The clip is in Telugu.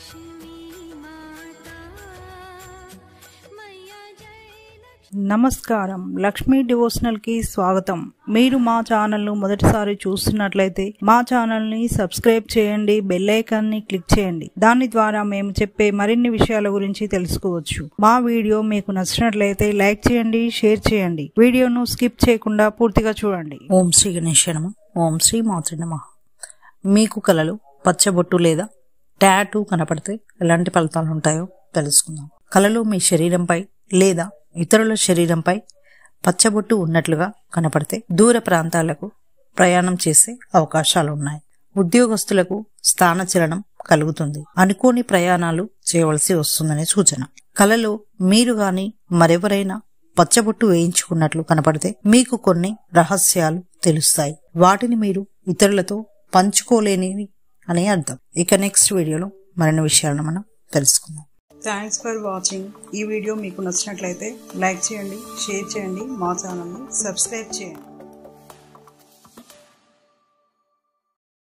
నమస్కారం లక్ష్మీ డివోషనల్ కి స్వాగతం మీరు మా ఛానల్ ను మొదటిసారి చూస్తున్నట్లయితే మా ఛానల్ ని సబ్స్క్రైబ్ చేయండి బెల్ ఐకాన్ ని క్లిక్ చేయండి దాని ద్వారా మేము చెప్పే మరిన్ని విషయాల గురించి తెలుసుకోవచ్చు మా వీడియో మీకు నచ్చినట్లయితే లైక్ చేయండి షేర్ చేయండి వీడియోను స్కిప్ చేయకుండా పూర్తిగా చూడండి ఓం శ్రీ గణేశ్వరము ఓం శ్రీ మాతృ నమ మీకు కలలు పచ్చబొట్టు లేదా టాటూ కనపడితే ఎలాంటి ఫలితాలు ఉంటాయో తెలుసుకుందాం కలలో మీ శరీరంపై లేదా ఇతరుల శరీరంపై పచ్చబొట్టు ఉన్నట్లుగా కనపడితే దూర ప్రాంతాలకు ప్రయాణం చేసే అవకాశాలు ఉన్నాయి ఉద్యోగస్తులకు స్థానచలనం కలుగుతుంది అనుకోని ప్రయాణాలు చేయవలసి వస్తుందనే సూచన కలలో మీరు గాని మరెవరైనా పచ్చబొట్టు వేయించుకున్నట్లు కనపడితే మీకు కొన్ని రహస్యాలు తెలుస్తాయి వాటిని మీరు ఇతరులతో పంచుకోలేనివి అనే అర్థం ఇక నెక్స్ట్ వీడియోలో మరిన్ని విషయాలను మనం తెలుసుకుందాం థ్యాంక్స్ ఫర్ వాచింగ్ ఈ వీడియో మీకు నచ్చినట్లయితే లైక్ చేయండి షేర్ చేయండి మా ఛానల్ని సబ్స్క్రైబ్ చేయండి